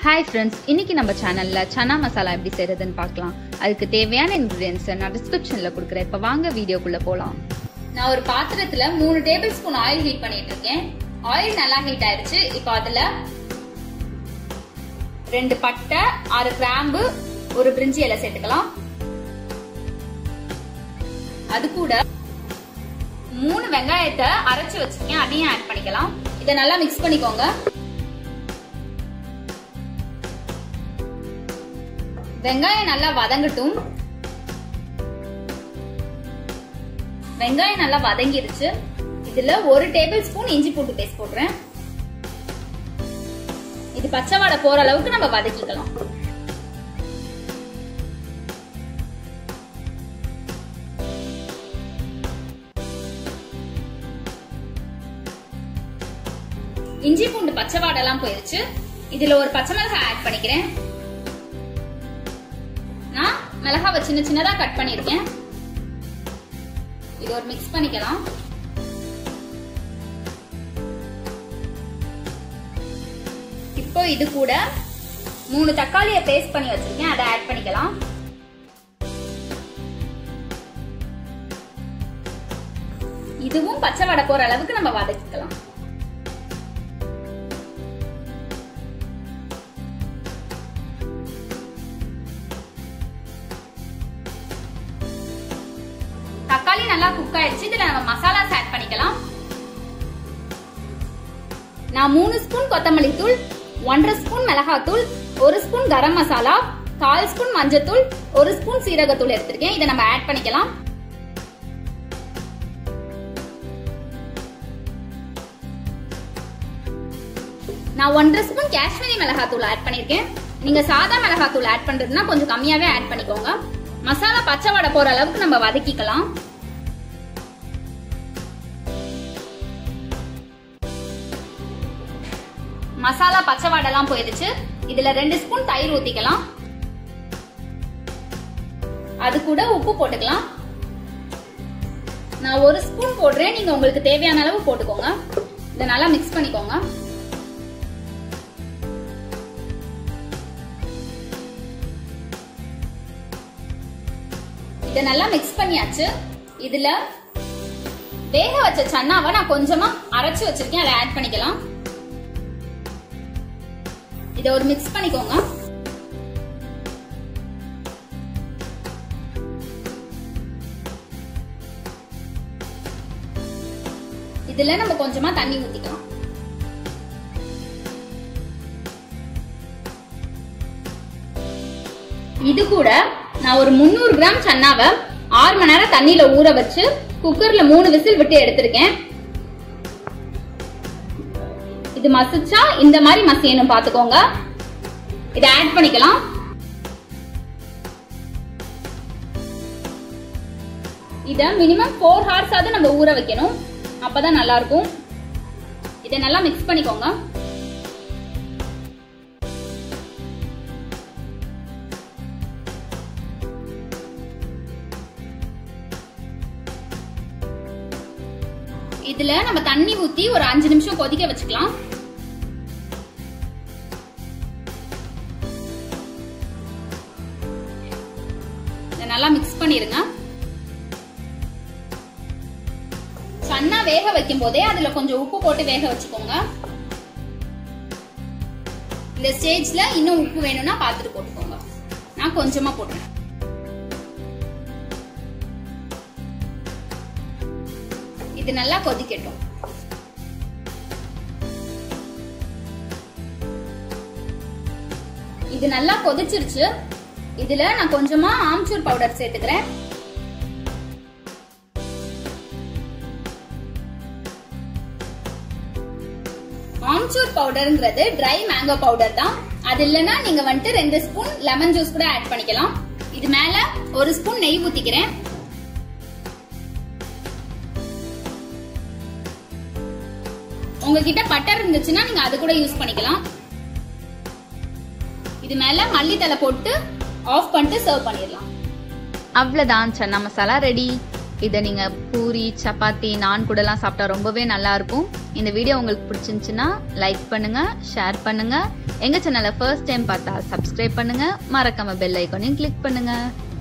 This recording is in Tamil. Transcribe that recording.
ஹாய் ஃப்ரெண்ட்ஸ் இன்னைக்கு நம்ம சேனல்ல சனா மசாலா எப்படி செய்யறதுன்னு பார்க்கலாம் அதுக்கு தேவையான இன்கிரீடியன்ஸ் நான் டிஸ்கிரிப்ஷன்ல கொடுக்குறேன் இப்போ வாங்க வீடியோக்குள்ள போலாம் நான் ஒரு பாத்திரத்துல மூணு டேபிள் ஸ்பூன் ஆயில் ஹீட் பண்ணிட்டு இருக்கேன் ஆயில் நல்லா ஹீட் ஆயிருச்சு இப்போ அதுல ரெண்டு பட்டை ஆறு கிராம்பு ஒரு பிரிஞ்சி இலை சேர்த்துக்கலாம் அது கூட மூணு வெங்காயத்தை அரைச்சு வச்சிருக்கேன் அதையும் ஆட் பண்ணிக்கலாம் இதை நல்லா மிக்ஸ் பண்ணிக்கோங்க வெங்காயம் நல்லா வதங்கட்டும் வெங்காயம் நல்லா வதங்கிருச்சு இதுல ஒரு டேபிள் ஸ்பூன் இஞ்சி பூண்டு பேஸ்ட் போடுறேன் இது பச்சை வாடை போற அளவுக்கு நம்ம வதக்கிக்கலாம் இஞ்சி பூண்டு பச்சை வாடெல்லாம் போயிருச்சு இதுல ஒரு பச்சை மிளகாய் ஆட் பண்ணிக்கிறேன் நான் மிளகாவை சின்ன சின்னதா கட் பண்ணிருக்கேன் இது ஒரு மிக்ஸ் பண்ணிக்கலாம் இப்போ இது கூட மூணு தக்காளியை பேஸ்ட் பண்ணி வச்சிருக்கேன் அதை ஆட் பண்ணிக்கலாம் இதுவும் பச்சை வடை போற அளவுக்கு நம்ம வதக்கிக்கலாம் தக்காளி நல்லா குக் ஆயிடுச்சு இதுல நம்ம மசாலாஸ் ஆட் பண்ணிக்கலாம் நான் மூணு ஸ்பூன் கொத்தமல்லி தூள் ஒன்றரை ஸ்பூன் மிளகாத்தூள் ஒரு ஸ்பூன் கரம் மசாலா கால் ஸ்பூன் மஞ்சத்தூள் ஒரு ஸ்பூன் சீரகத்தூள் எடுத்திருக்கேன் இதை நம்ம ஆட் பண்ணிக்கலாம் நான் ஒன்றரை ஸ்பூன் காஷ்மீரி மிளகாத்தூள் ஆட் பண்ணிருக்கேன் நீங்க சாதா மிளகாத்தூள் ஆட் பண்றதுன்னா கொஞ்சம் கம்மியாவே ஆட் பண்ணிக்கோங்க மசாலா பச்சை வடை போற அளவுக்கு நம்ம வதக்கிக்கலாம் மசாலா பச்சை வாடெல்லாம் போயிடுச்சு இதுல ரெண்டு ஸ்பூன் தயிர் ஊத்திக்கலாம் அது கூட உப்பு போட்டுக்கலாம் நான் ஒரு ஸ்பூன் போடுறேன் நீங்க உங்களுக்கு தேவையான அளவு போட்டுக்கோங்க இதை நல்லா மிக்ஸ் பண்ணிக்கோங்க இதை நல்லா மிக்ஸ் பண்ணியாச்சு இதுல வேக வச்ச சன்னாவை நான் கொஞ்சமா அரைச்சு வச்சிருக்கேன் அதை ஆட் பண்ணிக்கலாம் இதை ஒரு மிக்ஸ் பண்ணிக்கோங்க இதுல நம்ம கொஞ்சமா தண்ணி ஊத்திக்கலாம் இது கூட நான் ஒரு முந்நூறு கிராம் சன்னாவை ஆறு மணி நேரம் தண்ணியில ஊற வச்சு குக்கர்ல மூணு விசில் விட்டு எடுத்திருக்கேன் இது மசிச்சா இந்த மாதிரி மசியணும் பாத்துக்கோங்க இதை ஆட் பண்ணிக்கலாம் இத மினிமம் ஃபோர் ஹவர்ஸ் ஆகுது நம்ம ஊற வைக்கணும் அப்பதான் நல்லா இருக்கும் இதை நல்லா மிக்ஸ் பண்ணிக்கோங்க இதுல நம்ம தண்ணி ஊத்தி ஒரு அஞ்சு நிமிஷம் கொதிக்க வச்சுக்கலாம் நல்லா மிக்ஸ் பண்ணிருங்க சன்னா வேக வைக்கும் போதே அதுல கொஞ்சம் உப்பு போட்டு வேக வச்சுக்கோங்க இந்த ஸ்டேஜ்ல இன்னும் உப்பு வேணும்னா பாத்துட்டு போட்டுக்கோங்க நான் கொஞ்சமா போட்டுறேன் இது நல்லா கொதிக்கட்டும் இது நல்லா கொதிச்சிருச்சு இதுல நான் கொஞ்சமா ஆம்ச்சூர் பவுடர் சேர்த்துக்கிறேன் ஆம்ச்சூர் பவுடர்ங்கிறது ட்ரை மேங்கோ பவுடர் தான் அது இல்லைன்னா நீங்க வந்துட்டு ரெண்டு ஸ்பூன் லெமன் ஜூஸ் கூட ஆட் பண்ணிக்கலாம் இது மேல ஒரு ஸ்பூன் நெய் ஊத்திக்கிறேன் உங்ககிட்ட பட்டர் இருந்துச்சுன்னா நீங்க அது கூட யூஸ் பண்ணிக்கலாம் இது மேல மல்லித்தலை போட்டு ஆஃப் பண்ணிட்டு சர்வ் பண்ணிடலாம் அவ்வளோதான் சன்னா மசாலா ரெடி இதை நீங்க பூரி சப்பாத்தி நான் கூடலாம் சாப்பிட்டா ரொம்பவே நல்லா இருக்கும் இந்த வீடியோ உங்களுக்கு பிடிச்சிருந்துச்சுன்னா லைக் பண்ணுங்க ஷேர் பண்ணுங்க எங்க சேனலை ஃபர்ஸ்ட் டைம் பார்த்தா சப்ஸ்கிரைப் பண்ணுங்க மறக்காம பெல் ஐக்கானையும் கிளிக் பண்ணுங்க